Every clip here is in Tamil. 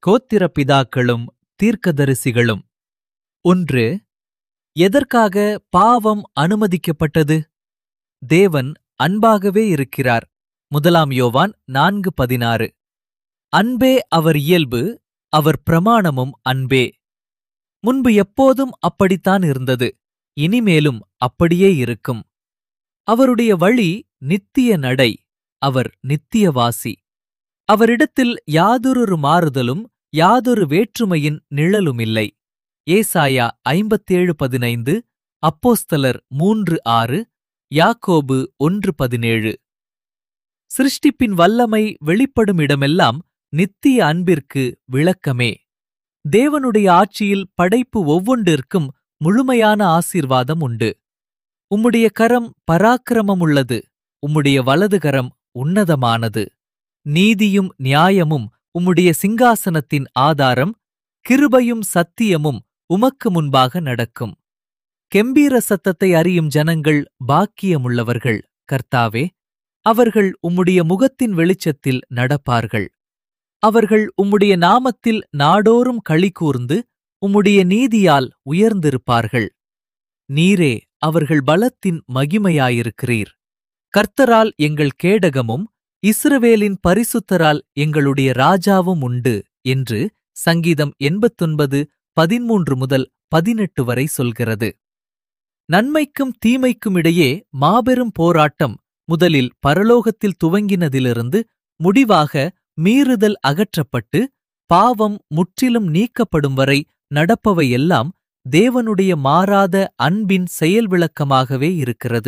கோத்திர பிதாக்களும் தீர்க்கதரிசிகளும் ஒன்று எதற்காக பாவம் அனுமதிக்கப்பட்டது தேவன் அன்பாகவே இருக்கிறார் முதலாம் யோவான் நான்கு பதினாறு அன்பே அவர் இயல்பு அவர் பிரமாணமும் அன்பே முன்பு எப்போதும் அப்படித்தான் இருந்தது இனிமேலும் அப்படியே இருக்கும் அவருடைய வழி நித்திய நடை அவர் நித்தியவாசி அவரிடத்தில் யாதொரு மாறுதலும் யாதொரு வேற்றுமையின் நிழலுமில்லை ஏசாயா ஐம்பத்தேழு பதினைந்து அப்போஸ்தலர் மூன்று ஆறு யாக்கோபு ஒன்று பதினேழு சிருஷ்டிப்பின் வல்லமை வெளிப்படும் இடமெல்லாம் நித்திய அன்பிற்கு விளக்கமே தேவனுடைய ஆட்சியில் படைப்பு ஒவ்வொன்றிற்கும் முழுமையான ஆசீர்வாதம் உண்டு உம்முடைய கரம் பராக்கிரமமுள்ளது உம்முடைய வலது கரம் உன்னதமானது நீதியும் நியாயமும் உம்முடைய சிங்காசனத்தின் ஆதாரம் கிருபையும் சத்தியமும் உமக்கு முன்பாக நடக்கும் கெம்பீர சத்தத்தை அறியும் ஜனங்கள் பாக்கியமுள்ளவர்கள் கர்த்தாவே அவர்கள் உம்முடைய முகத்தின் வெளிச்சத்தில் நடப்பார்கள் அவர்கள் உம்முடைய நாமத்தில் நாடோறும் களி கூர்ந்து உம்முடைய நீதியால் உயர்ந்திருப்பார்கள் நீரே அவர்கள் பலத்தின் மகிமையாயிருக்கிறீர் கர்த்தரால் எங்கள் கேடகமும் இஸ்ரவேலின் பரிசுத்தரால் எங்களுடைய ராஜாவும் உண்டு என்று சங்கீதம் எண்பத்தொன்பது பதிமூன்று முதல் பதினெட்டு வரை சொல்கிறது நன்மைக்கும் தீமைக்கும் இடையே மாபெரும் போராட்டம் முதலில் பரலோகத்தில் துவங்கினதிலிருந்து முடிவாக மீறுதல் அகற்றப்பட்டு பாவம் முற்றிலும் நீக்கப்படும் வரை நடப்பவையெல்லாம் தேவனுடைய மாறாத அன்பின் செயல் விளக்கமாகவே இருக்கிறது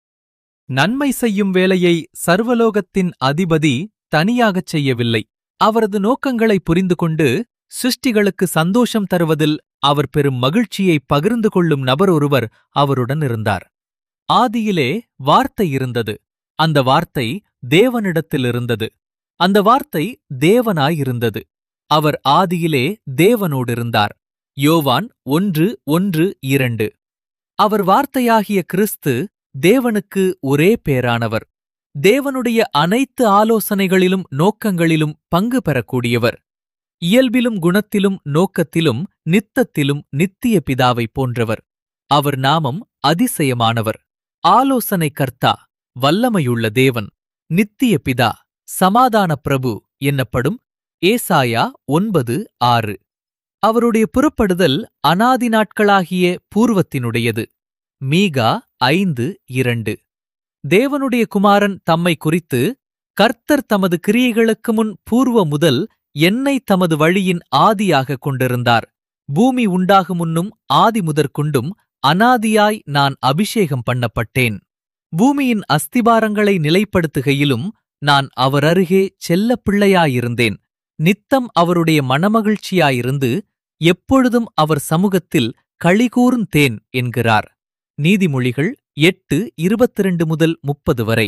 நன்மை செய்யும் வேலையை சர்வலோகத்தின் அதிபதி தனியாகச் செய்யவில்லை அவரது நோக்கங்களை புரிந்து கொண்டு சிருஷ்டிகளுக்கு சந்தோஷம் தருவதில் அவர் பெரும் மகிழ்ச்சியை பகிர்ந்து கொள்ளும் நபர் ஒருவர் அவருடன் இருந்தார் ஆதியிலே வார்த்தை இருந்தது அந்த வார்த்தை தேவனிடத்தில் இருந்தது அந்த வார்த்தை தேவனாயிருந்தது அவர் ஆதியிலே தேவனோடிருந்தார் யோவான் ஒன்று ஒன்று இரண்டு அவர் வார்த்தையாகிய கிறிஸ்து தேவனுக்கு ஒரே பேரானவர் தேவனுடைய அனைத்து ஆலோசனைகளிலும் நோக்கங்களிலும் பங்கு பெறக்கூடியவர் இயல்பிலும் குணத்திலும் நோக்கத்திலும் நித்தத்திலும் நித்திய பிதாவை போன்றவர் அவர் நாமம் அதிசயமானவர் ஆலோசனை கர்த்தா வல்லமையுள்ள தேவன் நித்திய பிதா சமாதான பிரபு என்னப்படும் ஏசாயா ஒன்பது ஆறு அவருடைய புறப்படுதல் அனாதி நாட்களாகிய பூர்வத்தினுடையது மீகா ஐந்து இரண்டு தேவனுடைய குமாரன் தம்மை குறித்து கர்த்தர் தமது கிரியைகளுக்கு முன் பூர்வ முதல் என்னை தமது வழியின் ஆதியாக கொண்டிருந்தார் பூமி உண்டாகு முன்னும் ஆதி முதற்கொண்டும் அனாதியாய் நான் அபிஷேகம் பண்ணப்பட்டேன் பூமியின் அஸ்திபாரங்களை நிலைப்படுத்துகையிலும் நான் அவர் அருகே செல்லப் பிள்ளையாயிருந்தேன் நித்தம் அவருடைய மனமகிழ்ச்சியாயிருந்து எப்பொழுதும் அவர் சமூகத்தில் களிகூர்ந்தேன் என்கிறார் நீதிமொழிகள் எட்டு இருபத்திரண்டு முதல் முப்பது வரை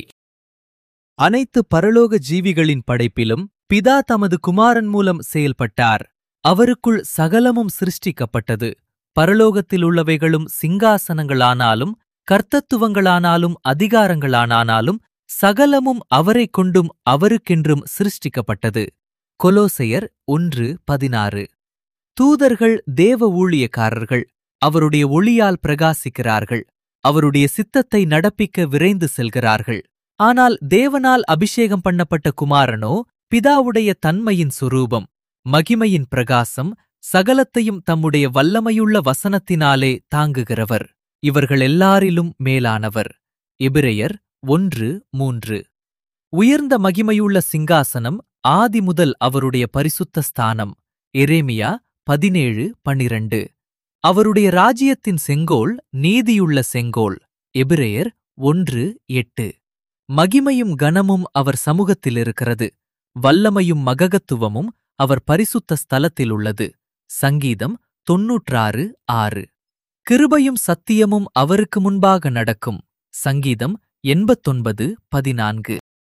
அனைத்து பரலோக ஜீவிகளின் படைப்பிலும் பிதா தமது குமாரன் மூலம் செயல்பட்டார் அவருக்குள் சகலமும் சிருஷ்டிக்கப்பட்டது பரலோகத்தில் உள்ளவைகளும் சிங்காசனங்களானாலும் கர்த்தத்துவங்களானாலும் அதிகாரங்களானாலும் சகலமும் அவரைக் கொண்டும் அவருக்கென்றும் சிருஷ்டிக்கப்பட்டது கொலோசையர் ஒன்று பதினாறு தூதர்கள் தேவ ஊழியக்காரர்கள் அவருடைய ஒளியால் பிரகாசிக்கிறார்கள் அவருடைய சித்தத்தை நடப்பிக்க விரைந்து செல்கிறார்கள் ஆனால் தேவனால் அபிஷேகம் பண்ணப்பட்ட குமாரனோ பிதாவுடைய தன்மையின் சுரூபம் மகிமையின் பிரகாசம் சகலத்தையும் தம்முடைய வல்லமையுள்ள வசனத்தினாலே தாங்குகிறவர் இவர்கள் எல்லாரிலும் மேலானவர் எபிரெயர் ஒன்று மூன்று உயர்ந்த மகிமையுள்ள சிங்காசனம் ஆதி முதல் அவருடைய பரிசுத்த ஸ்தானம் எரேமியா பதினேழு பனிரண்டு அவருடைய ராஜ்யத்தின் செங்கோல் நீதியுள்ள செங்கோல் எபிரெயர் ஒன்று எட்டு மகிமையும் கனமும் அவர் சமூகத்தில் இருக்கிறது வல்லமையும் மககத்துவமும் அவர் பரிசுத்த ஸ்தலத்தில் உள்ளது சங்கீதம் தொன்னூற்றாறு ஆறு கிருபையும் சத்தியமும் அவருக்கு முன்பாக நடக்கும் சங்கீதம் எண்பத்தொன்பது பதினான்கு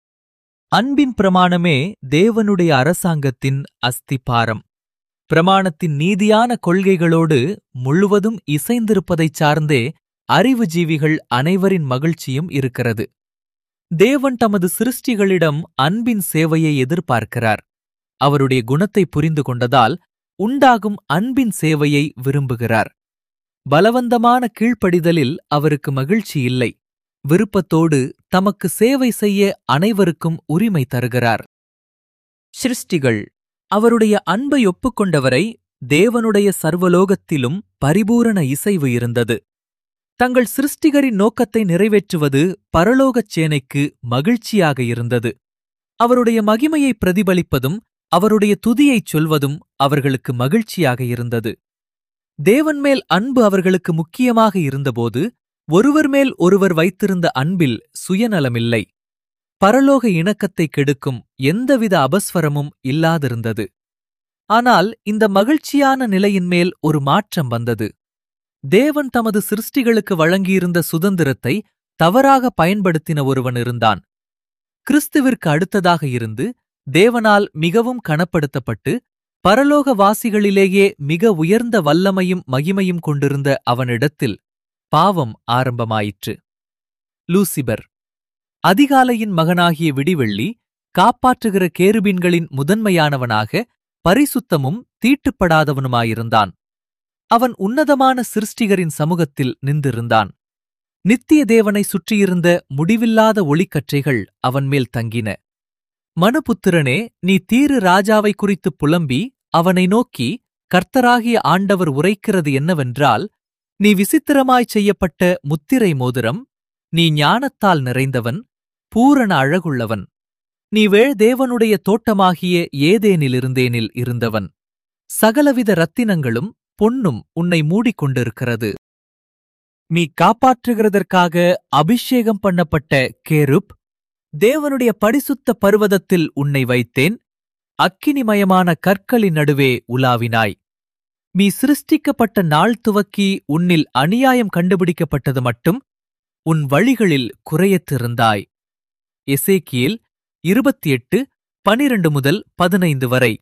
அன்பின் பிரமாணமே தேவனுடைய அரசாங்கத்தின் அஸ்திபாரம் பிரமாணத்தின் நீதியான கொள்கைகளோடு முழுவதும் இசைந்திருப்பதைச் சார்ந்தே அறிவுஜீவிகள் அனைவரின் மகிழ்ச்சியும் இருக்கிறது தேவன் தமது சிருஷ்டிகளிடம் அன்பின் சேவையை எதிர்பார்க்கிறார் அவருடைய குணத்தை புரிந்து கொண்டதால் உண்டாகும் அன்பின் சேவையை விரும்புகிறார் பலவந்தமான கீழ்ப்படிதலில் அவருக்கு மகிழ்ச்சி இல்லை விருப்பத்தோடு தமக்கு சேவை செய்ய அனைவருக்கும் உரிமை தருகிறார் சிருஷ்டிகள் அவருடைய அன்பை ஒப்புக்கொண்டவரை தேவனுடைய சர்வலோகத்திலும் பரிபூரண இசைவு இருந்தது தங்கள் சிருஷ்டிகரின் நோக்கத்தை நிறைவேற்றுவது பரலோகச் சேனைக்கு மகிழ்ச்சியாக இருந்தது அவருடைய மகிமையை பிரதிபலிப்பதும் அவருடைய துதியைச் சொல்வதும் அவர்களுக்கு மகிழ்ச்சியாக இருந்தது தேவன் மேல் அன்பு அவர்களுக்கு முக்கியமாக இருந்தபோது ஒருவர் மேல் ஒருவர் வைத்திருந்த அன்பில் சுயநலமில்லை பரலோக இணக்கத்தை கெடுக்கும் எந்தவித அபஸ்வரமும் இல்லாதிருந்தது ஆனால் இந்த மகிழ்ச்சியான நிலையின் மேல் ஒரு மாற்றம் வந்தது தேவன் தமது சிருஷ்டிகளுக்கு வழங்கியிருந்த சுதந்திரத்தை தவறாக பயன்படுத்தின ஒருவன் இருந்தான் கிறிஸ்துவிற்கு அடுத்ததாக இருந்து தேவனால் மிகவும் கனப்படுத்தப்பட்டு பரலோக வாசிகளிலேயே மிக உயர்ந்த வல்லமையும் மகிமையும் கொண்டிருந்த அவனிடத்தில் பாவம் ஆரம்பமாயிற்று லூசிபர் அதிகாலையின் மகனாகிய விடிவெள்ளி காப்பாற்றுகிற கேருபீன்களின் முதன்மையானவனாக பரிசுத்தமும் தீட்டுப்படாதவனுமாயிருந்தான் அவன் உன்னதமான சிருஷ்டிகரின் சமூகத்தில் நின்றிருந்தான் நித்திய தேவனை சுற்றியிருந்த முடிவில்லாத ஒளிக்கற்றைகள் அவன் மேல் தங்கின மனுபுத்திரனே நீ தீரு ராஜாவை குறித்து புலம்பி அவனை நோக்கி கர்த்தராகிய ஆண்டவர் உரைக்கிறது என்னவென்றால் நீ விசித்திரமாய்ச் செய்யப்பட்ட முத்திரை மோதிரம் நீ ஞானத்தால் நிறைந்தவன் பூரண அழகுள்ளவன் நீ வேள் தேவனுடைய தோட்டமாகிய ஏதேனிலிருந்தேனில் இருந்தவன் சகலவித ரத்தினங்களும் பொன்னும் உன்னை மூடிக்கொண்டிருக்கிறது நீ காப்பாற்றுகிறதற்காக அபிஷேகம் பண்ணப்பட்ட கேருப் தேவனுடைய பரிசுத்த பர்வதத்தில் உன்னை வைத்தேன் அக்கினிமயமான கற்களின் நடுவே உலாவினாய் நீ சிருஷ்டிக்கப்பட்ட நாள் துவக்கி உன்னில் அநியாயம் கண்டுபிடிக்கப்பட்டது மட்டும் உன் வழிகளில் குறையத்திருந்தாய் எசேக்கியேல் இருபத்தி எட்டு பனிரண்டு முதல் பதினைந்து வரை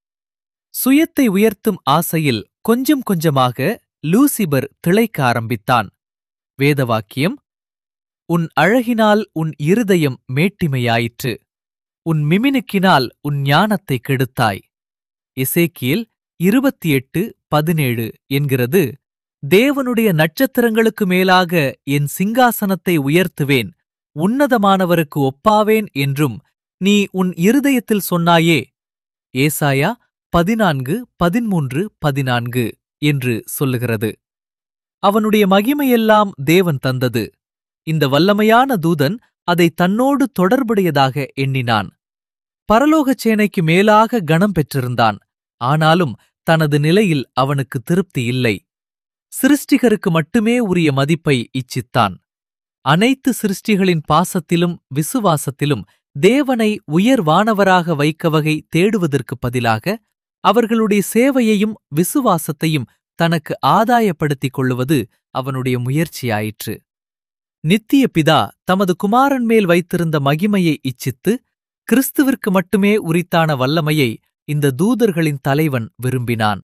சுயத்தை உயர்த்தும் ஆசையில் கொஞ்சம் கொஞ்சமாக லூசிபர் திளைக்க ஆரம்பித்தான் வேதவாக்கியம் உன் அழகினால் உன் இருதயம் மேட்டிமையாயிற்று உன் மிமினுக்கினால் உன் ஞானத்தை கெடுத்தாய் எசேக்கியேல் இருபத்தி எட்டு பதினேழு என்கிறது தேவனுடைய நட்சத்திரங்களுக்கு மேலாக என் சிங்காசனத்தை உயர்த்துவேன் உன்னதமானவருக்கு ஒப்பாவேன் என்றும் நீ உன் இருதயத்தில் சொன்னாயே ஏசாயா பதினான்கு பதிமூன்று பதினான்கு என்று சொல்லுகிறது அவனுடைய மகிமையெல்லாம் தேவன் தந்தது இந்த வல்லமையான தூதன் அதை தன்னோடு தொடர்புடையதாக எண்ணினான் பரலோகச் சேனைக்கு மேலாக கணம் பெற்றிருந்தான் ஆனாலும் தனது நிலையில் அவனுக்கு திருப்தி இல்லை சிருஷ்டிகருக்கு மட்டுமே உரிய மதிப்பை இச்சித்தான் அனைத்து சிருஷ்டிகளின் பாசத்திலும் விசுவாசத்திலும் தேவனை உயர்வானவராக வைக்க வகை தேடுவதற்கு பதிலாக அவர்களுடைய சேவையையும் விசுவாசத்தையும் தனக்கு ஆதாயப்படுத்திக் கொள்ளுவது அவனுடைய முயற்சியாயிற்று நித்திய பிதா தமது குமாரன் மேல் வைத்திருந்த மகிமையை இச்சித்து கிறிஸ்துவிற்கு மட்டுமே உரித்தான வல்லமையை இந்த தூதர்களின் தலைவன் விரும்பினான்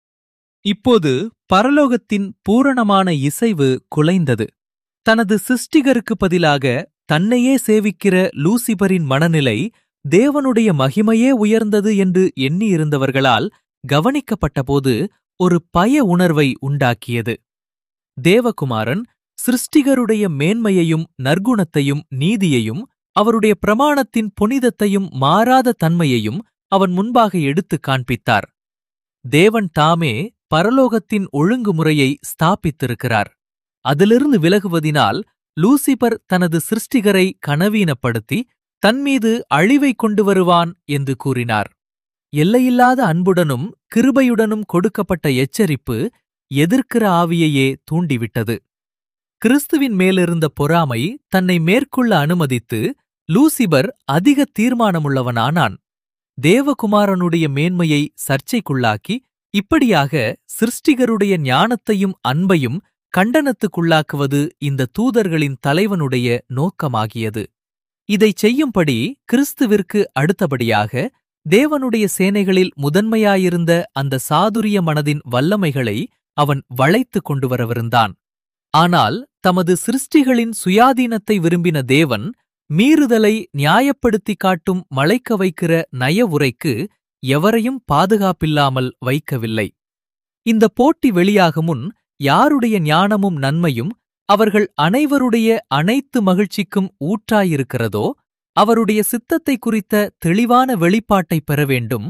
இப்போது பரலோகத்தின் பூரணமான இசைவு குலைந்தது தனது சிருஷ்டிகருக்கு பதிலாக தன்னையே சேவிக்கிற லூசிபரின் மனநிலை தேவனுடைய மகிமையே உயர்ந்தது என்று எண்ணியிருந்தவர்களால் கவனிக்கப்பட்டபோது ஒரு பய உணர்வை உண்டாக்கியது தேவகுமாரன் சிருஷ்டிகருடைய மேன்மையையும் நற்குணத்தையும் நீதியையும் அவருடைய பிரமாணத்தின் புனிதத்தையும் மாறாத தன்மையையும் அவன் முன்பாக எடுத்துக் காண்பித்தார் தேவன் தாமே பரலோகத்தின் ஒழுங்குமுறையை ஸ்தாபித்திருக்கிறார் அதிலிருந்து விலகுவதினால் லூசிபர் தனது சிருஷ்டிகரை கனவீனப்படுத்தி தன்மீது அழிவை கொண்டு வருவான் என்று கூறினார் எல்லையில்லாத அன்புடனும் கிருபையுடனும் கொடுக்கப்பட்ட எச்சரிப்பு எதிர்க்கிற ஆவியையே தூண்டிவிட்டது கிறிஸ்துவின் மேலிருந்த பொறாமை தன்னை மேற்கொள்ள அனுமதித்து லூசிபர் அதிக தீர்மானமுள்ளவனானான் தேவகுமாரனுடைய மேன்மையை சர்ச்சைக்குள்ளாக்கி இப்படியாக சிருஷ்டிகருடைய ஞானத்தையும் அன்பையும் கண்டனத்துக்குள்ளாக்குவது இந்த தூதர்களின் தலைவனுடைய நோக்கமாகியது இதைச் செய்யும்படி கிறிஸ்துவிற்கு அடுத்தபடியாக தேவனுடைய சேனைகளில் முதன்மையாயிருந்த அந்த சாதுரிய மனதின் வல்லமைகளை அவன் வளைத்துக் கொண்டு வரவிருந்தான் ஆனால் தமது சிருஷ்டிகளின் சுயாதீனத்தை விரும்பின தேவன் மீறுதலை நியாயப்படுத்திக் காட்டும் மலைக்க வைக்கிற நய உரைக்கு எவரையும் பாதுகாப்பில்லாமல் வைக்கவில்லை இந்த போட்டி வெளியாக முன் யாருடைய ஞானமும் நன்மையும் அவர்கள் அனைவருடைய அனைத்து மகிழ்ச்சிக்கும் ஊற்றாயிருக்கிறதோ அவருடைய சித்தத்தை குறித்த தெளிவான வெளிப்பாட்டை பெற வேண்டும்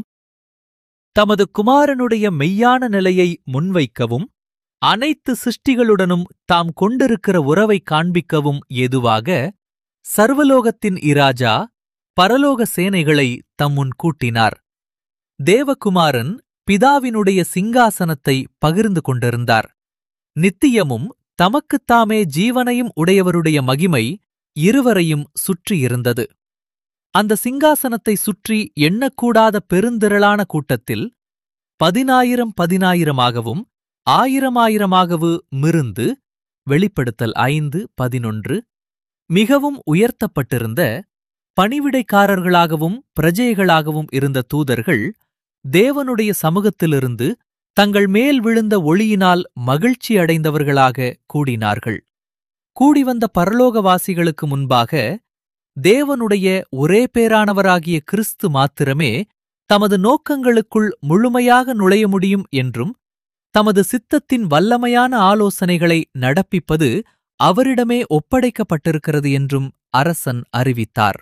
தமது குமாரனுடைய மெய்யான நிலையை முன்வைக்கவும் அனைத்து சிருஷ்டிகளுடனும் தாம் கொண்டிருக்கிற உறவை காண்பிக்கவும் ஏதுவாக சர்வலோகத்தின் இராஜா பரலோக சேனைகளை தம்முன் கூட்டினார் தேவகுமாரன் பிதாவினுடைய சிங்காசனத்தை பகிர்ந்து கொண்டிருந்தார் நித்தியமும் தமக்குத்தாமே ஜீவனையும் உடையவருடைய மகிமை இருவரையும் சுற்றியிருந்தது அந்த சிங்காசனத்தை சுற்றி எண்ணக்கூடாத பெருந்திரளான கூட்டத்தில் பதினாயிரம் பதினாயிரமாகவும் ஆயிரமாயிரமாகவு மிருந்து வெளிப்படுத்தல் ஐந்து பதினொன்று மிகவும் உயர்த்தப்பட்டிருந்த பணிவிடைக்காரர்களாகவும் பிரஜைகளாகவும் இருந்த தூதர்கள் தேவனுடைய சமூகத்திலிருந்து தங்கள் மேல் விழுந்த ஒளியினால் மகிழ்ச்சி அடைந்தவர்களாக கூடினார்கள் கூடிவந்த பரலோகவாசிகளுக்கு முன்பாக தேவனுடைய ஒரே பேரானவராகிய கிறிஸ்து மாத்திரமே தமது நோக்கங்களுக்குள் முழுமையாக நுழைய முடியும் என்றும் தமது சித்தத்தின் வல்லமையான ஆலோசனைகளை நடப்பிப்பது அவரிடமே ஒப்படைக்கப்பட்டிருக்கிறது என்றும் அரசன் அறிவித்தார்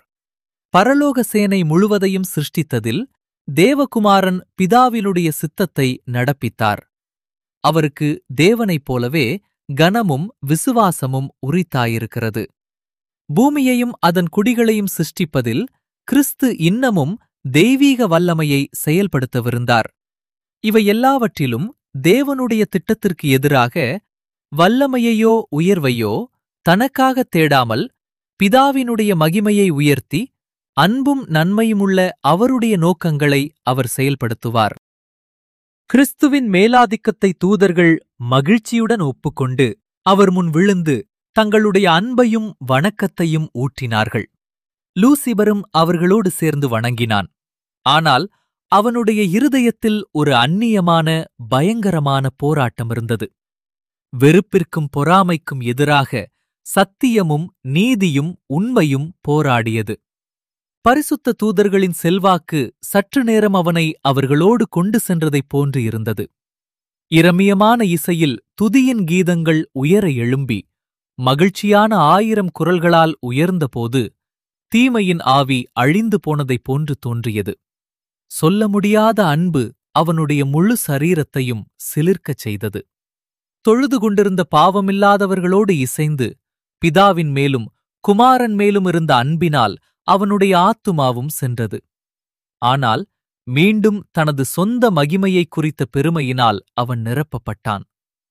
பரலோக சேனை முழுவதையும் சிருஷ்டித்ததில் தேவகுமாரன் பிதாவினுடைய சித்தத்தை நடப்பித்தார் அவருக்கு தேவனைப் போலவே கனமும் விசுவாசமும் உரித்தாயிருக்கிறது பூமியையும் அதன் குடிகளையும் சிருஷ்டிப்பதில் கிறிஸ்து இன்னமும் தெய்வீக வல்லமையை செயல்படுத்தவிருந்தார் இவை எல்லாவற்றிலும் தேவனுடைய திட்டத்திற்கு எதிராக வல்லமையையோ உயர்வையோ தனக்காக தேடாமல் பிதாவினுடைய மகிமையை உயர்த்தி அன்பும் நன்மையுமுள்ள அவருடைய நோக்கங்களை அவர் செயல்படுத்துவார் கிறிஸ்துவின் மேலாதிக்கத்தை தூதர்கள் மகிழ்ச்சியுடன் ஒப்புக்கொண்டு அவர் முன் விழுந்து தங்களுடைய அன்பையும் வணக்கத்தையும் ஊற்றினார்கள் லூசிபரும் அவர்களோடு சேர்ந்து வணங்கினான் ஆனால் அவனுடைய இருதயத்தில் ஒரு அந்நியமான பயங்கரமான போராட்டம் இருந்தது வெறுப்பிற்கும் பொறாமைக்கும் எதிராக சத்தியமும் நீதியும் உண்மையும் போராடியது பரிசுத்த தூதர்களின் செல்வாக்கு சற்று நேரம் அவனை அவர்களோடு கொண்டு சென்றதைப் போன்று இருந்தது இரமியமான இசையில் துதியின் கீதங்கள் உயர எழும்பி மகிழ்ச்சியான ஆயிரம் குரல்களால் உயர்ந்தபோது தீமையின் ஆவி அழிந்து போனதைப் போன்று தோன்றியது சொல்ல முடியாத அன்பு அவனுடைய முழு சரீரத்தையும் சிலிர்க்கச் செய்தது தொழுது கொண்டிருந்த பாவமில்லாதவர்களோடு இசைந்து பிதாவின் மேலும் குமாரன் மேலும் இருந்த அன்பினால் அவனுடைய ஆத்துமாவும் சென்றது ஆனால் மீண்டும் தனது சொந்த மகிமையை குறித்த பெருமையினால் அவன் நிரப்பப்பட்டான்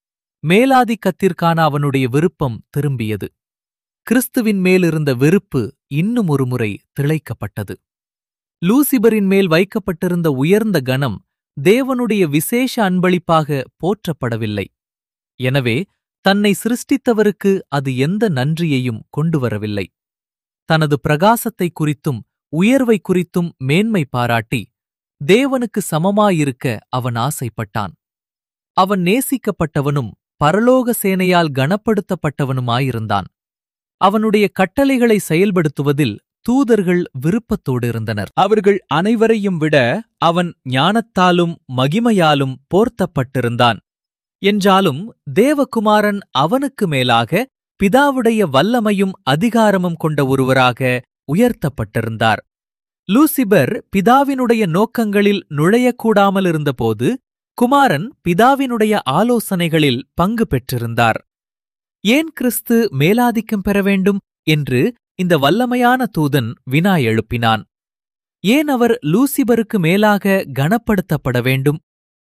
மேலாதிக்கத்திற்கான அவனுடைய விருப்பம் திரும்பியது கிறிஸ்துவின் மேலிருந்த வெறுப்பு இன்னும் ஒருமுறை திளைக்கப்பட்டது லூசிபரின் மேல் வைக்கப்பட்டிருந்த உயர்ந்த கனம் தேவனுடைய விசேஷ அன்பளிப்பாக போற்றப்படவில்லை எனவே தன்னை சிருஷ்டித்தவருக்கு அது எந்த நன்றியையும் கொண்டு வரவில்லை தனது பிரகாசத்தை குறித்தும் உயர்வை குறித்தும் மேன்மை பாராட்டி தேவனுக்கு சமமாயிருக்க அவன் ஆசைப்பட்டான் அவன் நேசிக்கப்பட்டவனும் பரலோக சேனையால் கனப்படுத்தப்பட்டவனுமாயிருந்தான் அவனுடைய கட்டளைகளை செயல்படுத்துவதில் தூதர்கள் விருப்பத்தோடு இருந்தனர் அவர்கள் அனைவரையும் விட அவன் ஞானத்தாலும் மகிமையாலும் போர்த்தப்பட்டிருந்தான் என்றாலும் தேவகுமாரன் அவனுக்கு மேலாக பிதாவுடைய வல்லமையும் அதிகாரமும் கொண்ட ஒருவராக உயர்த்தப்பட்டிருந்தார் லூசிபர் பிதாவினுடைய நோக்கங்களில் நுழையக்கூடாமல் இருந்தபோது குமாரன் பிதாவினுடைய ஆலோசனைகளில் பங்கு பெற்றிருந்தார் ஏன் கிறிஸ்து மேலாதிக்கம் பெற வேண்டும் என்று இந்த வல்லமையான தூதன் வினா எழுப்பினான் ஏன் அவர் லூசிபருக்கு மேலாக கனப்படுத்தப்பட வேண்டும்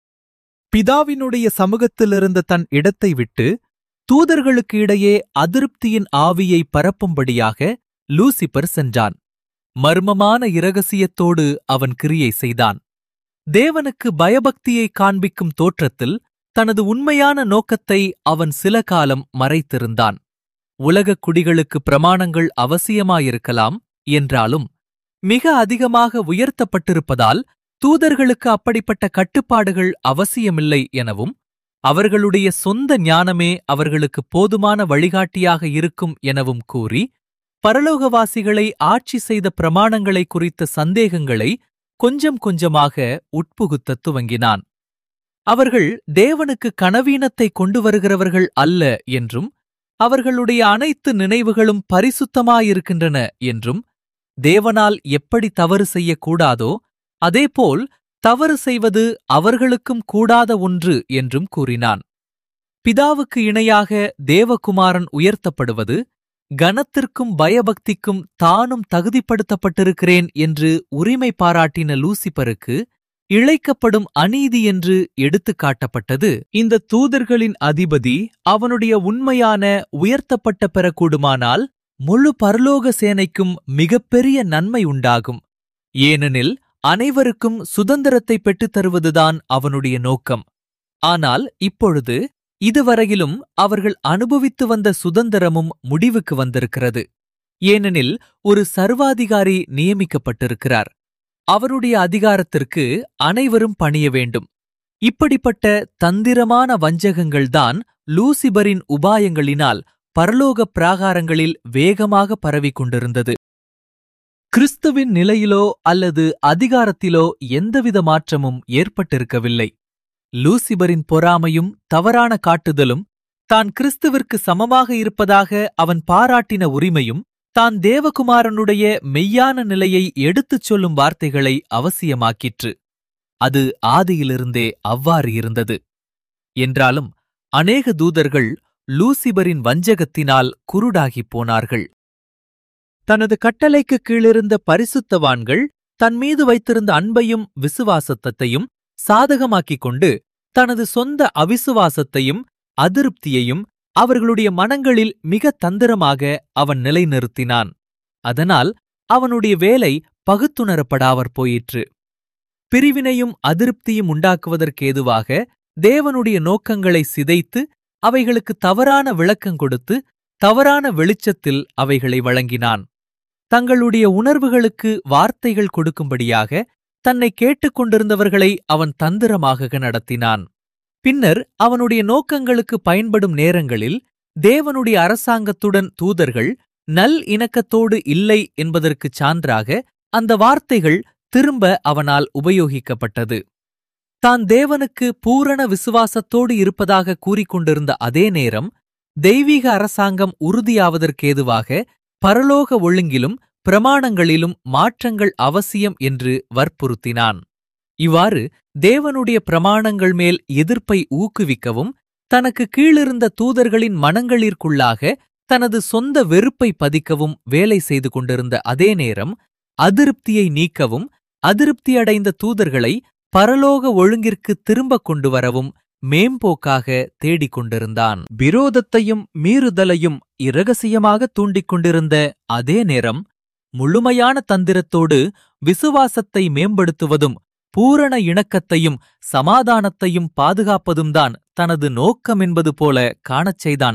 பிதாவினுடைய சமூகத்திலிருந்த தன் இடத்தை விட்டு தூதர்களுக்கு இடையே அதிருப்தியின் ஆவியை பரப்பும்படியாக லூசிபர் சென்றான் மர்மமான இரகசியத்தோடு அவன் கிரியை செய்தான் தேவனுக்கு பயபக்தியை காண்பிக்கும் தோற்றத்தில் தனது உண்மையான நோக்கத்தை அவன் சில காலம் மறைத்திருந்தான் உலகக் குடிகளுக்கு பிரமாணங்கள் அவசியமாயிருக்கலாம் என்றாலும் மிக அதிகமாக உயர்த்தப்பட்டிருப்பதால் தூதர்களுக்கு அப்படிப்பட்ட கட்டுப்பாடுகள் அவசியமில்லை எனவும் அவர்களுடைய சொந்த ஞானமே அவர்களுக்கு போதுமான வழிகாட்டியாக இருக்கும் எனவும் கூறி பரலோகவாசிகளை ஆட்சி செய்த பிரமாணங்களை குறித்த சந்தேகங்களை கொஞ்சம் கொஞ்சமாக உட்புகுத்தத் துவங்கினான் அவர்கள் தேவனுக்கு கனவீனத்தை கொண்டு வருகிறவர்கள் அல்ல என்றும் அவர்களுடைய அனைத்து நினைவுகளும் பரிசுத்தமாயிருக்கின்றன என்றும் தேவனால் எப்படி தவறு செய்யக்கூடாதோ அதேபோல் தவறு செய்வது அவர்களுக்கும் கூடாத ஒன்று என்றும் கூறினான் பிதாவுக்கு இணையாக தேவகுமாரன் உயர்த்தப்படுவது கனத்திற்கும் பயபக்திக்கும் தானும் தகுதிப்படுத்தப்பட்டிருக்கிறேன் என்று உரிமை பாராட்டின லூசிபருக்கு இழைக்கப்படும் அநீதி என்று எடுத்துக் காட்டப்பட்டது இந்த தூதர்களின் அதிபதி அவனுடைய உண்மையான உயர்த்தப்பட்ட பெறக்கூடுமானால் முழு பரலோக சேனைக்கும் மிகப்பெரிய நன்மை உண்டாகும் ஏனெனில் அனைவருக்கும் சுதந்திரத்தை பெற்றுத் தருவதுதான் அவனுடைய நோக்கம் ஆனால் இப்பொழுது இதுவரையிலும் அவர்கள் அனுபவித்து வந்த சுதந்திரமும் முடிவுக்கு வந்திருக்கிறது ஏனெனில் ஒரு சர்வாதிகாரி நியமிக்கப்பட்டிருக்கிறார் அவருடைய அதிகாரத்திற்கு அனைவரும் பணிய வேண்டும் இப்படிப்பட்ட தந்திரமான வஞ்சகங்கள்தான் லூசிபரின் உபாயங்களினால் பரலோக பிராகாரங்களில் வேகமாக பரவிக் கொண்டிருந்தது கிறிஸ்துவின் நிலையிலோ அல்லது அதிகாரத்திலோ எந்தவித மாற்றமும் ஏற்பட்டிருக்கவில்லை லூசிபரின் பொறாமையும் தவறான காட்டுதலும் தான் கிறிஸ்துவிற்கு சமமாக இருப்பதாக அவன் பாராட்டின உரிமையும் தான் தேவகுமாரனுடைய மெய்யான நிலையை எடுத்துச் சொல்லும் வார்த்தைகளை அவசியமாக்கிற்று அது ஆதியிலிருந்தே அவ்வாறு இருந்தது என்றாலும் அநேக தூதர்கள் லூசிபரின் வஞ்சகத்தினால் குருடாகிப் போனார்கள் தனது கட்டளைக்கு கீழிருந்த பரிசுத்தவான்கள் தன் மீது வைத்திருந்த அன்பையும் விசுவாசத்தையும் சாதகமாக்கிக் கொண்டு தனது சொந்த அவிசுவாசத்தையும் அதிருப்தியையும் அவர்களுடைய மனங்களில் மிக தந்திரமாக அவன் நிலைநிறுத்தினான் அதனால் அவனுடைய வேலை பகுத்துணரப்படாவர் போயிற்று பிரிவினையும் அதிருப்தியும் உண்டாக்குவதற்கேதுவாக தேவனுடைய நோக்கங்களை சிதைத்து அவைகளுக்கு தவறான விளக்கம் கொடுத்து தவறான வெளிச்சத்தில் அவைகளை வழங்கினான் தங்களுடைய உணர்வுகளுக்கு வார்த்தைகள் கொடுக்கும்படியாக தன்னை கேட்டுக்கொண்டிருந்தவர்களை அவன் தந்திரமாக நடத்தினான் பின்னர் அவனுடைய நோக்கங்களுக்கு பயன்படும் நேரங்களில் தேவனுடைய அரசாங்கத்துடன் தூதர்கள் நல் இணக்கத்தோடு இல்லை என்பதற்குச் சான்றாக அந்த வார்த்தைகள் திரும்ப அவனால் உபயோகிக்கப்பட்டது தான் தேவனுக்கு பூரண விசுவாசத்தோடு இருப்பதாக கூறிக்கொண்டிருந்த அதே நேரம் தெய்வீக அரசாங்கம் உறுதியாவதற்கேதுவாக பரலோக ஒழுங்கிலும் பிரமாணங்களிலும் மாற்றங்கள் அவசியம் என்று வற்புறுத்தினான் இவ்வாறு தேவனுடைய பிரமாணங்கள் மேல் எதிர்ப்பை ஊக்குவிக்கவும் தனக்கு கீழிருந்த தூதர்களின் மனங்களிற்குள்ளாக தனது சொந்த வெறுப்பை பதிக்கவும் வேலை செய்து கொண்டிருந்த அதே நேரம் அதிருப்தியை நீக்கவும் அதிருப்தியடைந்த தூதர்களை பரலோக ஒழுங்கிற்கு திரும்பக் கொண்டு வரவும் மேம்போக்காக தேடிக் கொண்டிருந்தான் விரோதத்தையும் மீறுதலையும் இரகசியமாக தூண்டிக் கொண்டிருந்த அதே நேரம் முழுமையான தந்திரத்தோடு விசுவாசத்தை மேம்படுத்துவதும் பூரண இணக்கத்தையும் சமாதானத்தையும் பாதுகாப்பதும்தான் தனது நோக்கம் என்பது போல காணச் செய்தான்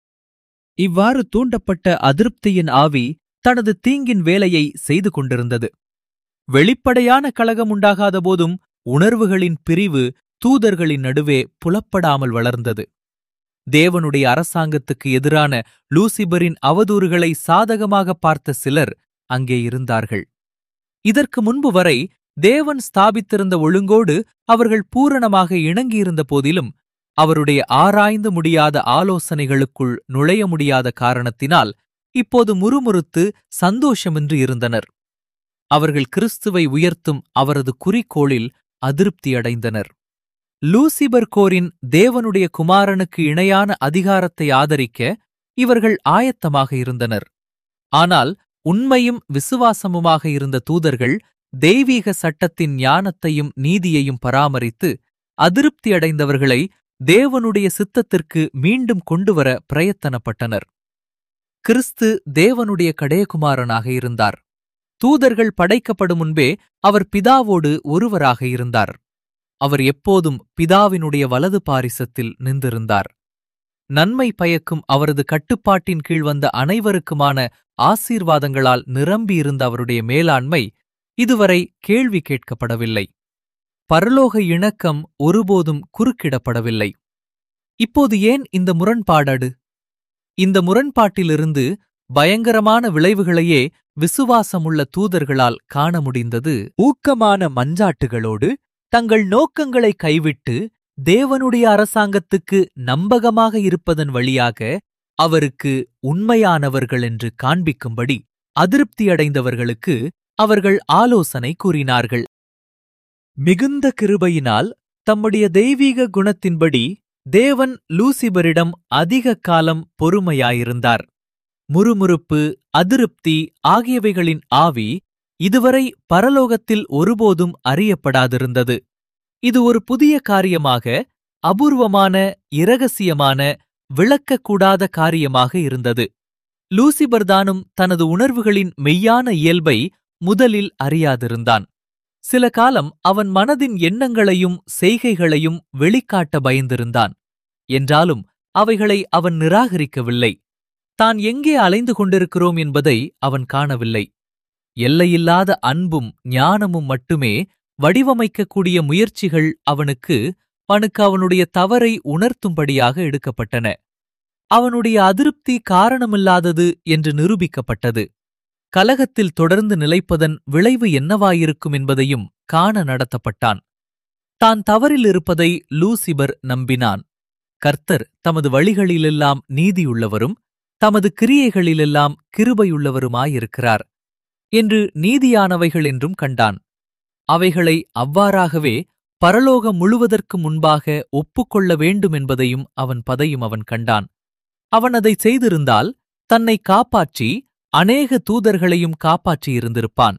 இவ்வாறு தூண்டப்பட்ட அதிருப்தியின் ஆவி தனது தீங்கின் வேலையை செய்து கொண்டிருந்தது வெளிப்படையான கலகம் உண்டாகாத போதும் உணர்வுகளின் பிரிவு தூதர்களின் நடுவே புலப்படாமல் வளர்ந்தது தேவனுடைய அரசாங்கத்துக்கு எதிரான லூசிபரின் அவதூறுகளை சாதகமாக பார்த்த சிலர் அங்கே இருந்தார்கள் இதற்கு முன்பு வரை தேவன் ஸ்தாபித்திருந்த ஒழுங்கோடு அவர்கள் பூரணமாக இணங்கியிருந்த போதிலும் அவருடைய ஆராய்ந்து முடியாத ஆலோசனைகளுக்குள் நுழைய முடியாத காரணத்தினால் இப்போது முறுமுறுத்து சந்தோஷமின்றி இருந்தனர் அவர்கள் கிறிஸ்துவை உயர்த்தும் அவரது குறிக்கோளில் அதிருப்தியடைந்தனர் லூசிபர் கோரின் தேவனுடைய குமாரனுக்கு இணையான அதிகாரத்தை ஆதரிக்க இவர்கள் ஆயத்தமாக இருந்தனர் ஆனால் உண்மையும் விசுவாசமுமாக இருந்த தூதர்கள் தெய்வீக சட்டத்தின் ஞானத்தையும் நீதியையும் பராமரித்து அதிருப்தியடைந்தவர்களை தேவனுடைய சித்தத்திற்கு மீண்டும் கொண்டுவர பிரயத்தனப்பட்டனர் கிறிஸ்து தேவனுடைய கடையகுமாரனாக இருந்தார் தூதர்கள் படைக்கப்படும் முன்பே அவர் பிதாவோடு ஒருவராக இருந்தார் அவர் எப்போதும் பிதாவினுடைய வலது பாரிசத்தில் நின்றிருந்தார் நன்மை பயக்கும் அவரது கட்டுப்பாட்டின் கீழ் வந்த அனைவருக்குமான ஆசீர்வாதங்களால் நிரம்பியிருந்த அவருடைய மேலாண்மை இதுவரை கேள்வி கேட்கப்படவில்லை பரலோக இணக்கம் ஒருபோதும் குறுக்கிடப்படவில்லை இப்போது ஏன் இந்த முரண்பாடடு இந்த முரண்பாட்டிலிருந்து பயங்கரமான விளைவுகளையே விசுவாசமுள்ள தூதர்களால் காண முடிந்தது ஊக்கமான மஞ்சாட்டுகளோடு தங்கள் நோக்கங்களை கைவிட்டு தேவனுடைய அரசாங்கத்துக்கு நம்பகமாக இருப்பதன் வழியாக அவருக்கு உண்மையானவர்கள் என்று காண்பிக்கும்படி அதிருப்தியடைந்தவர்களுக்கு அவர்கள் ஆலோசனை கூறினார்கள் மிகுந்த கிருபையினால் தம்முடைய தெய்வீக குணத்தின்படி தேவன் லூசிபரிடம் அதிக காலம் பொறுமையாயிருந்தார் முறுமுறுப்பு அதிருப்தி ஆகியவைகளின் ஆவி இதுவரை பரலோகத்தில் ஒருபோதும் அறியப்படாதிருந்தது இது ஒரு புதிய காரியமாக அபூர்வமான இரகசியமான விளக்கக்கூடாத காரியமாக இருந்தது லூசிபர்தானும் தனது உணர்வுகளின் மெய்யான இயல்பை முதலில் அறியாதிருந்தான் சில காலம் அவன் மனதின் எண்ணங்களையும் செய்கைகளையும் வெளிக்காட்ட பயந்திருந்தான் என்றாலும் அவைகளை அவன் நிராகரிக்கவில்லை தான் எங்கே அலைந்து கொண்டிருக்கிறோம் என்பதை அவன் காணவில்லை எல்லையில்லாத அன்பும் ஞானமும் மட்டுமே வடிவமைக்கக்கூடிய முயற்சிகள் அவனுக்கு அவனுக்கு அவனுடைய தவறை உணர்த்தும்படியாக எடுக்கப்பட்டன அவனுடைய அதிருப்தி காரணமில்லாதது என்று நிரூபிக்கப்பட்டது கலகத்தில் தொடர்ந்து நிலைப்பதன் விளைவு என்னவாயிருக்கும் என்பதையும் காண நடத்தப்பட்டான் தான் தவறில் இருப்பதை லூசிபர் நம்பினான் கர்த்தர் தமது வழிகளிலெல்லாம் நீதியுள்ளவரும் தமது கிரியைகளிலெல்லாம் கிருபையுள்ளவருமாயிருக்கிறார் என்று நீதியானவைகள் என்றும் கண்டான் அவைகளை அவ்வாறாகவே பரலோகம் முழுவதற்கு முன்பாக ஒப்புக்கொள்ள வேண்டும் என்பதையும் அவன் பதையும் அவன் கண்டான் அவன் அதை செய்திருந்தால் தன்னை காப்பாற்றி அநேக தூதர்களையும் காப்பாற்றியிருந்திருப்பான்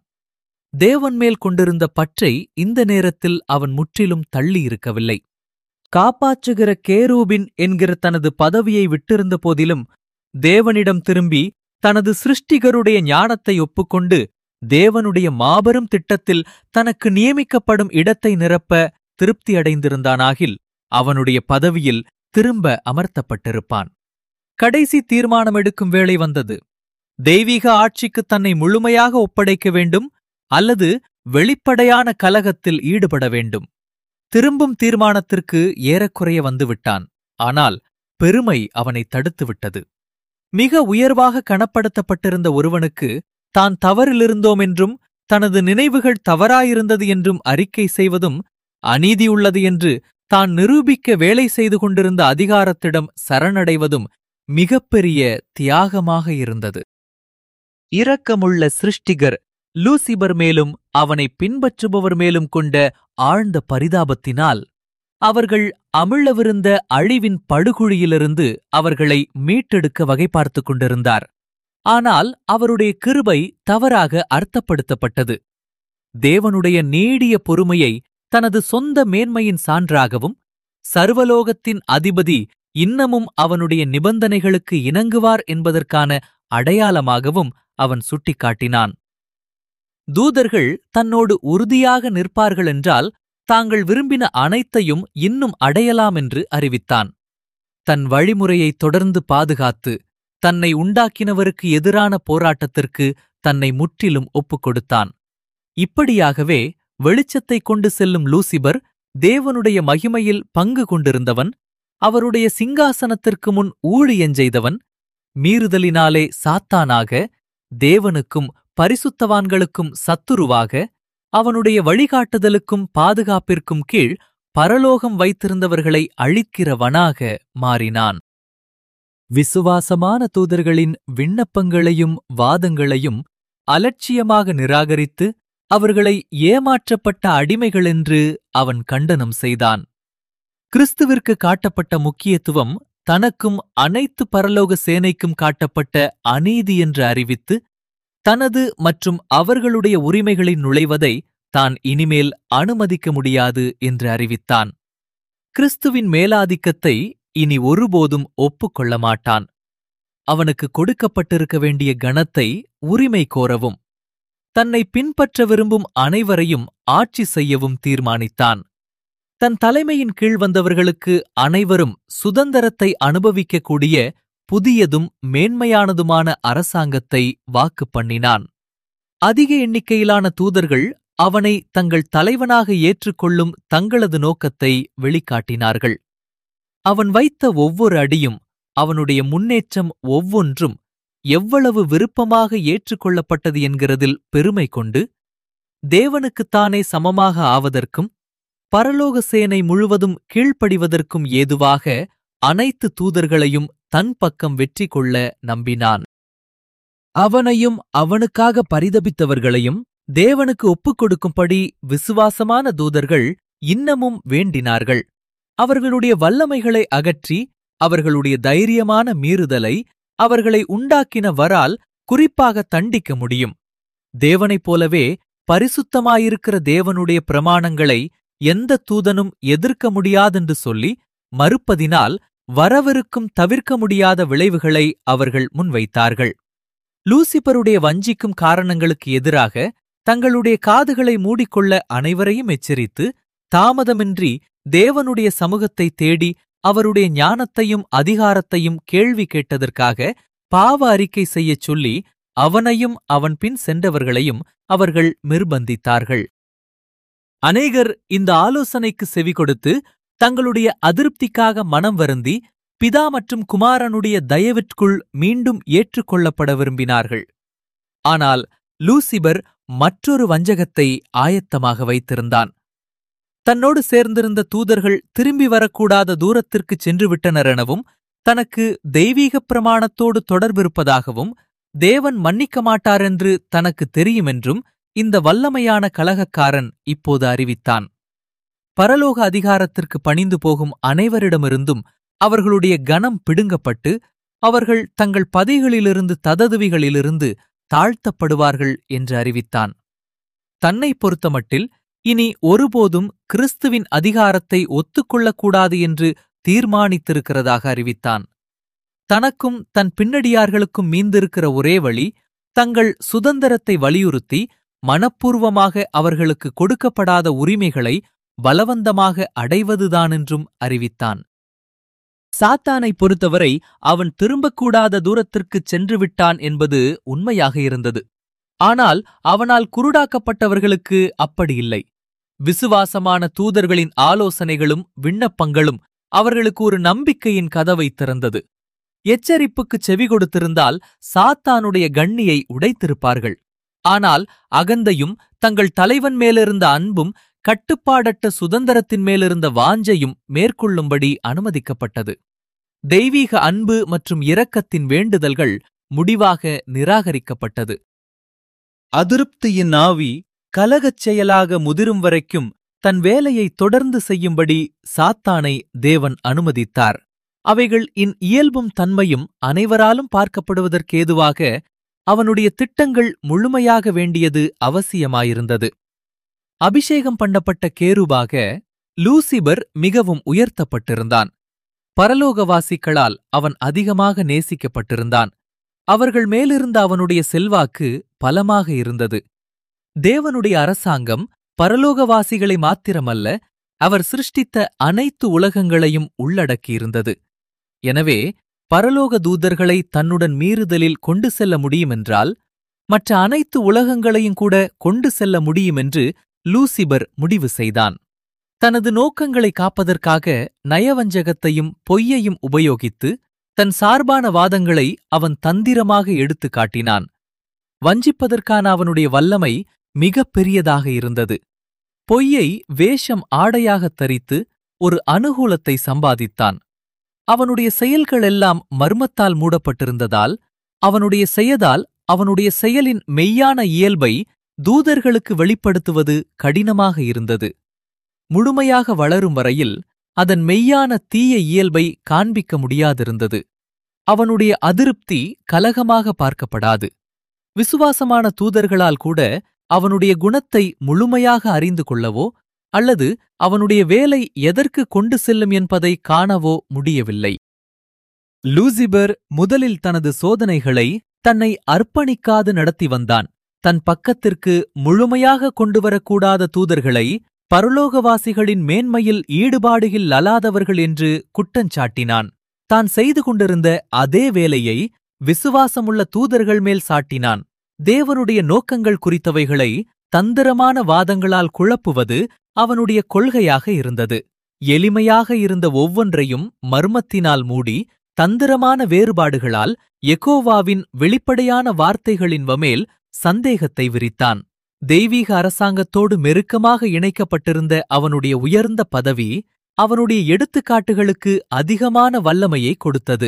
தேவன் மேல் கொண்டிருந்த பற்றை இந்த நேரத்தில் அவன் முற்றிலும் தள்ளியிருக்கவில்லை காப்பாற்றுகிற கேரூபின் என்கிற தனது பதவியை விட்டிருந்த போதிலும் தேவனிடம் திரும்பி தனது சிருஷ்டிகருடைய ஞானத்தை ஒப்புக்கொண்டு தேவனுடைய மாபெரும் திட்டத்தில் தனக்கு நியமிக்கப்படும் இடத்தை நிரப்ப திருப்தியடைந்திருந்தானாகில் அவனுடைய பதவியில் திரும்ப அமர்த்தப்பட்டிருப்பான் கடைசி தீர்மானம் எடுக்கும் வேளை வந்தது தெய்வீக ஆட்சிக்கு தன்னை முழுமையாக ஒப்படைக்க வேண்டும் அல்லது வெளிப்படையான கலகத்தில் ஈடுபட வேண்டும் திரும்பும் தீர்மானத்திற்கு ஏறக்குறைய வந்துவிட்டான் ஆனால் பெருமை அவனை தடுத்துவிட்டது மிக உயர்வாக கணப்படுத்தப்பட்டிருந்த ஒருவனுக்கு தான் தவறிலிருந்தோம் என்றும் தனது நினைவுகள் தவறாயிருந்தது என்றும் அறிக்கை செய்வதும் அநீதியுள்ளது என்று தான் நிரூபிக்க வேலை செய்து கொண்டிருந்த அதிகாரத்திடம் சரணடைவதும் மிகப்பெரிய தியாகமாக இருந்தது இரக்கமுள்ள சிருஷ்டிகர் லூசிபர் மேலும் அவனை பின்பற்றுபவர் மேலும் கொண்ட ஆழ்ந்த பரிதாபத்தினால் அவர்கள் அமிழவிருந்த அழிவின் படுகுழியிலிருந்து அவர்களை மீட்டெடுக்க வகை பார்த்துக் கொண்டிருந்தார் ஆனால் அவருடைய கிருபை தவறாக அர்த்தப்படுத்தப்பட்டது தேவனுடைய நீடிய பொறுமையை தனது சொந்த மேன்மையின் சான்றாகவும் சர்வலோகத்தின் அதிபதி இன்னமும் அவனுடைய நிபந்தனைகளுக்கு இணங்குவார் என்பதற்கான அடையாளமாகவும் அவன் சுட்டிக்காட்டினான் தூதர்கள் தன்னோடு உறுதியாக நிற்பார்கள் என்றால் தாங்கள் விரும்பின அனைத்தையும் இன்னும் அடையலாம் என்று அறிவித்தான் தன் வழிமுறையை தொடர்ந்து பாதுகாத்து தன்னை உண்டாக்கினவருக்கு எதிரான போராட்டத்திற்கு தன்னை முற்றிலும் ஒப்புக் கொடுத்தான் இப்படியாகவே வெளிச்சத்தைக் கொண்டு செல்லும் லூசிபர் தேவனுடைய மகிமையில் பங்கு கொண்டிருந்தவன் அவருடைய சிங்காசனத்திற்கு முன் ஊழியஞ்செய்தவன் மீறுதலினாலே சாத்தானாக தேவனுக்கும் பரிசுத்தவான்களுக்கும் சத்துருவாக அவனுடைய வழிகாட்டுதலுக்கும் பாதுகாப்பிற்கும் கீழ் பரலோகம் வைத்திருந்தவர்களை அழிக்கிறவனாக மாறினான் விசுவாசமான தூதர்களின் விண்ணப்பங்களையும் வாதங்களையும் அலட்சியமாக நிராகரித்து அவர்களை ஏமாற்றப்பட்ட அடிமைகளென்று அவன் கண்டனம் செய்தான் கிறிஸ்துவிற்கு காட்டப்பட்ட முக்கியத்துவம் தனக்கும் அனைத்து பரலோக சேனைக்கும் காட்டப்பட்ட அநீதி என்று அறிவித்து தனது மற்றும் அவர்களுடைய உரிமைகளில் நுழைவதை தான் இனிமேல் அனுமதிக்க முடியாது என்று அறிவித்தான் கிறிஸ்துவின் மேலாதிக்கத்தை இனி ஒருபோதும் ஒப்புக்கொள்ள மாட்டான் அவனுக்கு கொடுக்கப்பட்டிருக்க வேண்டிய கணத்தை உரிமை கோரவும் தன்னை பின்பற்ற விரும்பும் அனைவரையும் ஆட்சி செய்யவும் தீர்மானித்தான் தன் தலைமையின் கீழ் வந்தவர்களுக்கு அனைவரும் சுதந்திரத்தை அனுபவிக்கக்கூடிய புதியதும் மேன்மையானதுமான அரசாங்கத்தை வாக்கு பண்ணினான் அதிக எண்ணிக்கையிலான தூதர்கள் அவனை தங்கள் தலைவனாக ஏற்றுக்கொள்ளும் தங்களது நோக்கத்தை வெளிக்காட்டினார்கள் அவன் வைத்த ஒவ்வொரு அடியும் அவனுடைய முன்னேற்றம் ஒவ்வொன்றும் எவ்வளவு விருப்பமாக ஏற்றுக்கொள்ளப்பட்டது என்கிறதில் பெருமை கொண்டு தேவனுக்குத்தானே சமமாக ஆவதற்கும் பரலோக சேனை முழுவதும் கீழ்ப்படிவதற்கும் ஏதுவாக அனைத்து தூதர்களையும் தன் பக்கம் வெற்றி கொள்ள நம்பினான் அவனையும் அவனுக்காக பரிதபித்தவர்களையும் தேவனுக்கு ஒப்புக் கொடுக்கும்படி விசுவாசமான தூதர்கள் இன்னமும் வேண்டினார்கள் அவர்களுடைய வல்லமைகளை அகற்றி அவர்களுடைய தைரியமான மீறுதலை அவர்களை உண்டாக்கின வரால் குறிப்பாக தண்டிக்க முடியும் தேவனைப் போலவே பரிசுத்தமாயிருக்கிற தேவனுடைய பிரமாணங்களை எந்த தூதனும் எதிர்க்க முடியாதென்று சொல்லி மறுப்பதினால் வரவிருக்கும் தவிர்க்க முடியாத விளைவுகளை அவர்கள் முன்வைத்தார்கள் லூசிபருடைய வஞ்சிக்கும் காரணங்களுக்கு எதிராக தங்களுடைய காதுகளை மூடிக்கொள்ள அனைவரையும் எச்சரித்து தாமதமின்றி தேவனுடைய சமூகத்தை தேடி அவருடைய ஞானத்தையும் அதிகாரத்தையும் கேள்வி கேட்டதற்காக பாவ அறிக்கை செய்யச் சொல்லி அவனையும் அவன் பின் சென்றவர்களையும் அவர்கள் நிர்பந்தித்தார்கள் அநேகர் இந்த ஆலோசனைக்கு செவி கொடுத்து தங்களுடைய அதிருப்திக்காக மனம் வருந்தி பிதா மற்றும் குமாரனுடைய தயவிற்குள் மீண்டும் ஏற்றுக்கொள்ளப்பட விரும்பினார்கள் ஆனால் லூசிபர் மற்றொரு வஞ்சகத்தை ஆயத்தமாக வைத்திருந்தான் தன்னோடு சேர்ந்திருந்த தூதர்கள் திரும்பி வரக்கூடாத தூரத்திற்குச் சென்று விட்டனர் எனவும் தனக்கு தெய்வீகப் பிரமாணத்தோடு தொடர்பிருப்பதாகவும் தேவன் மன்னிக்க மாட்டாரென்று தனக்கு தெரியுமென்றும் இந்த வல்லமையான கலகக்காரன் இப்போது அறிவித்தான் பரலோக அதிகாரத்திற்கு பணிந்து போகும் அனைவரிடமிருந்தும் அவர்களுடைய கனம் பிடுங்கப்பட்டு அவர்கள் தங்கள் பதைகளிலிருந்து தததுவிகளிலிருந்து தாழ்த்தப்படுவார்கள் என்று அறிவித்தான் தன்னை பொறுத்தமட்டில் இனி ஒருபோதும் கிறிஸ்துவின் அதிகாரத்தை ஒத்துக்கொள்ளக்கூடாது என்று தீர்மானித்திருக்கிறதாக அறிவித்தான் தனக்கும் தன் பின்னடியார்களுக்கும் மீந்திருக்கிற ஒரே வழி தங்கள் சுதந்திரத்தை வலியுறுத்தி மனப்பூர்வமாக அவர்களுக்கு கொடுக்கப்படாத உரிமைகளை பலவந்தமாக அடைவதுதானென்றும் அறிவித்தான் சாத்தானை பொறுத்தவரை அவன் திரும்பக்கூடாத தூரத்திற்குச் சென்று விட்டான் என்பது உண்மையாக இருந்தது ஆனால் அவனால் குருடாக்கப்பட்டவர்களுக்கு அப்படி இல்லை விசுவாசமான தூதர்களின் ஆலோசனைகளும் விண்ணப்பங்களும் அவர்களுக்கு ஒரு நம்பிக்கையின் கதவை திறந்தது எச்சரிப்புக்குச் செவி கொடுத்திருந்தால் சாத்தானுடைய கண்ணியை உடைத்திருப்பார்கள் ஆனால் அகந்தையும் தங்கள் தலைவன் மேலிருந்த அன்பும் கட்டுப்பாடற்ற சுதந்திரத்தின் மேலிருந்த வாஞ்சையும் மேற்கொள்ளும்படி அனுமதிக்கப்பட்டது தெய்வீக அன்பு மற்றும் இரக்கத்தின் வேண்டுதல்கள் முடிவாக நிராகரிக்கப்பட்டது அதிருப்தியின் ஆவி கலகச் செயலாக முதிரும் வரைக்கும் தன் வேலையை தொடர்ந்து செய்யும்படி சாத்தானை தேவன் அனுமதித்தார் அவைகள் இன் இயல்பும் தன்மையும் அனைவராலும் பார்க்கப்படுவதற்கேதுவாக அவனுடைய திட்டங்கள் முழுமையாக வேண்டியது அவசியமாயிருந்தது அபிஷேகம் பண்ணப்பட்ட கேருபாக லூசிபர் மிகவும் உயர்த்தப்பட்டிருந்தான் பரலோகவாசிகளால் அவன் அதிகமாக நேசிக்கப்பட்டிருந்தான் அவர்கள் மேலிருந்த அவனுடைய செல்வாக்கு பலமாக இருந்தது தேவனுடைய அரசாங்கம் பரலோகவாசிகளை மாத்திரமல்ல அவர் சிருஷ்டித்த அனைத்து உலகங்களையும் உள்ளடக்கியிருந்தது எனவே பரலோக தூதர்களை தன்னுடன் மீறுதலில் கொண்டு செல்ல முடியுமென்றால் மற்ற அனைத்து உலகங்களையும் கூட கொண்டு செல்ல முடியுமென்று லூசிபர் முடிவு செய்தான் தனது நோக்கங்களை காப்பதற்காக நயவஞ்சகத்தையும் பொய்யையும் உபயோகித்து தன் சார்பான வாதங்களை அவன் தந்திரமாக எடுத்துக் காட்டினான் வஞ்சிப்பதற்கான அவனுடைய வல்லமை மிகப் பெரியதாக இருந்தது பொய்யை வேஷம் ஆடையாகத் தரித்து ஒரு அனுகூலத்தை சம்பாதித்தான் அவனுடைய செயல்கள் எல்லாம் மர்மத்தால் மூடப்பட்டிருந்ததால் அவனுடைய செயதால் அவனுடைய செயலின் மெய்யான இயல்பை தூதர்களுக்கு வெளிப்படுத்துவது கடினமாக இருந்தது முழுமையாக வளரும் வரையில் அதன் மெய்யான தீய இயல்பை காண்பிக்க முடியாதிருந்தது அவனுடைய அதிருப்தி கலகமாக பார்க்கப்படாது விசுவாசமான தூதர்களால் கூட அவனுடைய குணத்தை முழுமையாக அறிந்து கொள்ளவோ அல்லது அவனுடைய வேலை எதற்கு கொண்டு செல்லும் என்பதை காணவோ முடியவில்லை லூசிபர் முதலில் தனது சோதனைகளை தன்னை அர்ப்பணிக்காது நடத்தி வந்தான் தன் பக்கத்திற்கு முழுமையாக கொண்டுவரக்கூடாத தூதர்களை பரலோகவாசிகளின் மேன்மையில் ஈடுபாடுகில் அலாதவர்கள் என்று குற்றஞ்சாட்டினான் தான் செய்து கொண்டிருந்த அதே வேலையை விசுவாசமுள்ள தூதர்கள் மேல் சாட்டினான் தேவனுடைய நோக்கங்கள் குறித்தவைகளை தந்திரமான வாதங்களால் குழப்புவது அவனுடைய கொள்கையாக இருந்தது எளிமையாக இருந்த ஒவ்வொன்றையும் மர்மத்தினால் மூடி தந்திரமான வேறுபாடுகளால் எகோவாவின் வெளிப்படையான வார்த்தைகளின் மேல் சந்தேகத்தை விரித்தான் தெய்வீக அரசாங்கத்தோடு மெருக்கமாக இணைக்கப்பட்டிருந்த அவனுடைய உயர்ந்த பதவி அவனுடைய எடுத்துக்காட்டுகளுக்கு அதிகமான வல்லமையை கொடுத்தது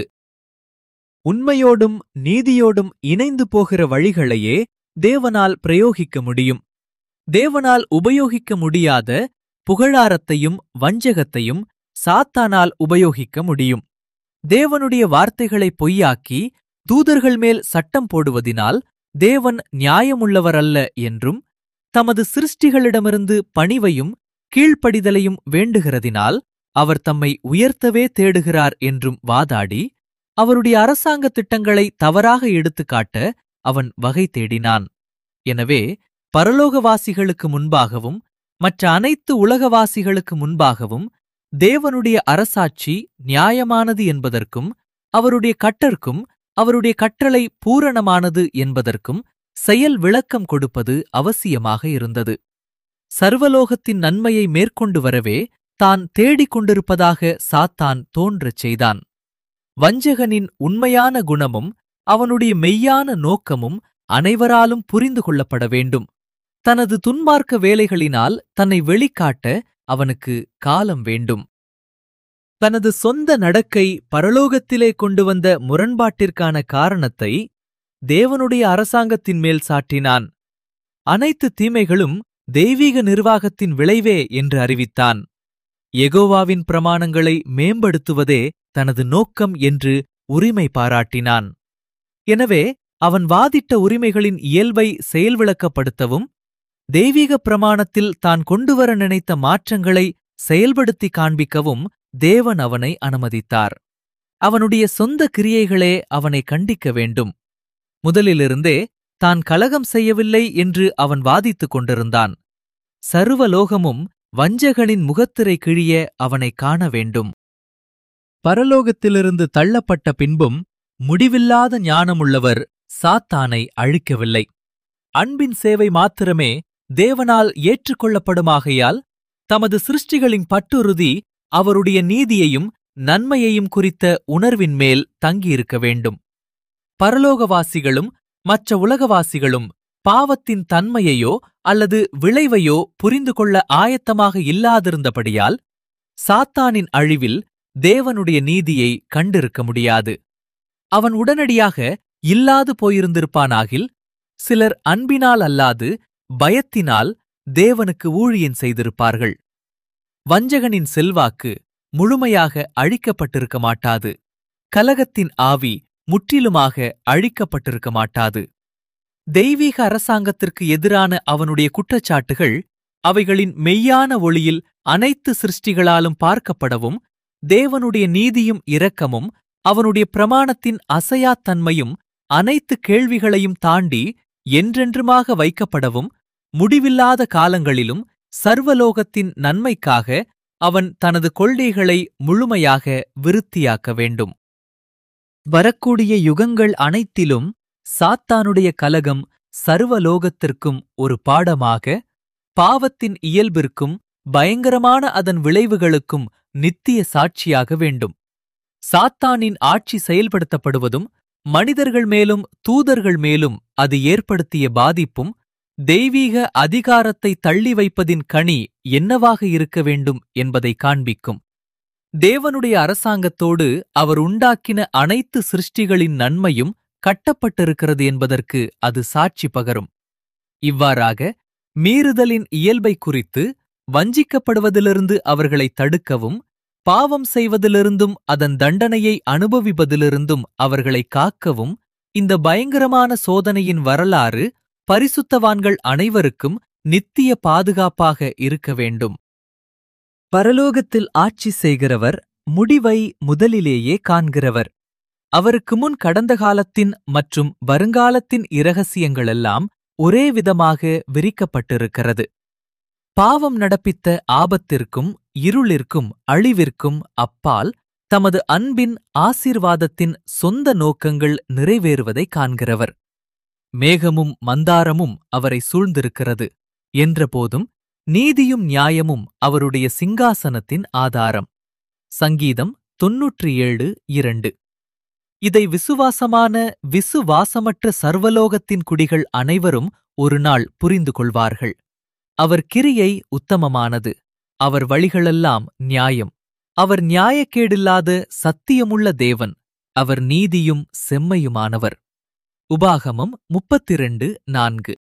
உண்மையோடும் நீதியோடும் இணைந்து போகிற வழிகளையே தேவனால் பிரயோகிக்க முடியும் தேவனால் உபயோகிக்க முடியாத புகழாரத்தையும் வஞ்சகத்தையும் சாத்தானால் உபயோகிக்க முடியும் தேவனுடைய வார்த்தைகளை பொய்யாக்கி தூதர்கள் மேல் சட்டம் போடுவதினால் தேவன் நியாயமுள்ளவரல்ல என்றும் தமது சிருஷ்டிகளிடமிருந்து பணிவையும் கீழ்ப்படிதலையும் வேண்டுகிறதினால் அவர் தம்மை உயர்த்தவே தேடுகிறார் என்றும் வாதாடி அவருடைய அரசாங்க திட்டங்களை தவறாக எடுத்துக்காட்ட அவன் வகை தேடினான் எனவே பரலோகவாசிகளுக்கு முன்பாகவும் மற்ற அனைத்து உலகவாசிகளுக்கு முன்பாகவும் தேவனுடைய அரசாட்சி நியாயமானது என்பதற்கும் அவருடைய கட்டற்கும் அவருடைய கட்டளை பூரணமானது என்பதற்கும் செயல் விளக்கம் கொடுப்பது அவசியமாக இருந்தது சர்வலோகத்தின் நன்மையை மேற்கொண்டு வரவே தான் தேடிக் கொண்டிருப்பதாக சாத்தான் தோன்றச் செய்தான் வஞ்சகனின் உண்மையான குணமும் அவனுடைய மெய்யான நோக்கமும் அனைவராலும் புரிந்து கொள்ளப்பட வேண்டும் தனது துன்மார்க்க வேலைகளினால் தன்னை வெளிக்காட்ட அவனுக்கு காலம் வேண்டும் தனது சொந்த நடக்கை பரலோகத்திலே கொண்டு வந்த முரண்பாட்டிற்கான காரணத்தை தேவனுடைய அரசாங்கத்தின் மேல் சாட்டினான் அனைத்து தீமைகளும் தெய்வீக நிர்வாகத்தின் விளைவே என்று அறிவித்தான் எகோவாவின் பிரமாணங்களை மேம்படுத்துவதே தனது நோக்கம் என்று உரிமை பாராட்டினான் எனவே அவன் வாதிட்ட உரிமைகளின் இயல்பை செயல்விளக்கப்படுத்தவும் தெய்வீக பிரமாணத்தில் தான் கொண்டுவர நினைத்த மாற்றங்களை செயல்படுத்தி காண்பிக்கவும் தேவன் அவனை அனுமதித்தார் அவனுடைய சொந்த கிரியைகளே அவனை கண்டிக்க வேண்டும் முதலிலிருந்தே தான் கலகம் செய்யவில்லை என்று அவன் வாதித்துக் கொண்டிருந்தான் சர்வலோகமும் வஞ்சகனின் முகத்திரை கிழிய அவனை காண வேண்டும் பரலோகத்திலிருந்து தள்ளப்பட்ட பின்பும் முடிவில்லாத ஞானமுள்ளவர் சாத்தானை அழிக்கவில்லை அன்பின் சேவை மாத்திரமே தேவனால் ஏற்றுக்கொள்ளப்படுமாகையால் தமது சிருஷ்டிகளின் பட்டுறுதி அவருடைய நீதியையும் நன்மையையும் குறித்த உணர்வின் மேல் தங்கியிருக்க வேண்டும் பரலோகவாசிகளும் மற்ற உலகவாசிகளும் பாவத்தின் தன்மையையோ அல்லது விளைவையோ புரிந்து கொள்ள ஆயத்தமாக இல்லாதிருந்தபடியால் சாத்தானின் அழிவில் தேவனுடைய நீதியை கண்டிருக்க முடியாது அவன் உடனடியாக இல்லாது போயிருந்திருப்பானாகில் சிலர் அன்பினால் அல்லாது பயத்தினால் தேவனுக்கு ஊழியன் செய்திருப்பார்கள் வஞ்சகனின் செல்வாக்கு முழுமையாக அழிக்கப்பட்டிருக்க மாட்டாது கலகத்தின் ஆவி முற்றிலுமாக அழிக்கப்பட்டிருக்க மாட்டாது தெய்வீக அரசாங்கத்திற்கு எதிரான அவனுடைய குற்றச்சாட்டுகள் அவைகளின் மெய்யான ஒளியில் அனைத்து சிருஷ்டிகளாலும் பார்க்கப்படவும் தேவனுடைய நீதியும் இரக்கமும் அவனுடைய பிரமாணத்தின் அசையாத்தன்மையும் அனைத்து கேள்விகளையும் தாண்டி என்றென்றுமாக வைக்கப்படவும் முடிவில்லாத காலங்களிலும் சர்வலோகத்தின் நன்மைக்காக அவன் தனது கொள்கைகளை முழுமையாக விருத்தியாக்க வேண்டும் வரக்கூடிய யுகங்கள் அனைத்திலும் சாத்தானுடைய கலகம் சர்வலோகத்திற்கும் ஒரு பாடமாக பாவத்தின் இயல்பிற்கும் பயங்கரமான அதன் விளைவுகளுக்கும் நித்திய சாட்சியாக வேண்டும் சாத்தானின் ஆட்சி செயல்படுத்தப்படுவதும் மனிதர்கள் மேலும் தூதர்கள் மேலும் அது ஏற்படுத்திய பாதிப்பும் தெய்வீக அதிகாரத்தை தள்ளி வைப்பதின் கனி என்னவாக இருக்க வேண்டும் என்பதை காண்பிக்கும் தேவனுடைய அரசாங்கத்தோடு அவர் உண்டாக்கின அனைத்து சிருஷ்டிகளின் நன்மையும் கட்டப்பட்டிருக்கிறது என்பதற்கு அது சாட்சி பகரும் இவ்வாறாக மீறுதலின் இயல்பை குறித்து வஞ்சிக்கப்படுவதிலிருந்து அவர்களை தடுக்கவும் பாவம் செய்வதிலிருந்தும் அதன் தண்டனையை அனுபவிப்பதிலிருந்தும் அவர்களை காக்கவும் இந்த பயங்கரமான சோதனையின் வரலாறு பரிசுத்தவான்கள் அனைவருக்கும் நித்திய பாதுகாப்பாக இருக்க வேண்டும் பரலோகத்தில் ஆட்சி செய்கிறவர் முடிவை முதலிலேயே காண்கிறவர் அவருக்கு முன் கடந்த காலத்தின் மற்றும் வருங்காலத்தின் இரகசியங்களெல்லாம் ஒரே விதமாக விரிக்கப்பட்டிருக்கிறது பாவம் நடப்பித்த ஆபத்திற்கும் இருளிற்கும் அழிவிற்கும் அப்பால் தமது அன்பின் ஆசீர்வாதத்தின் சொந்த நோக்கங்கள் நிறைவேறுவதை காண்கிறவர் மேகமும் மந்தாரமும் அவரை சூழ்ந்திருக்கிறது என்றபோதும் நீதியும் நியாயமும் அவருடைய சிங்காசனத்தின் ஆதாரம் சங்கீதம் தொன்னூற்றி ஏழு இரண்டு இதை விசுவாசமான விசுவாசமற்ற சர்வலோகத்தின் குடிகள் அனைவரும் ஒருநாள் புரிந்து கொள்வார்கள் அவர் கிரியை உத்தமமானது அவர் வழிகளெல்லாம் நியாயம் அவர் நியாயக்கேடில்லாத சத்தியமுள்ள தேவன் அவர் நீதியும் செம்மையுமானவர் உபாகமம் முப்பத்திரண்டு நான்கு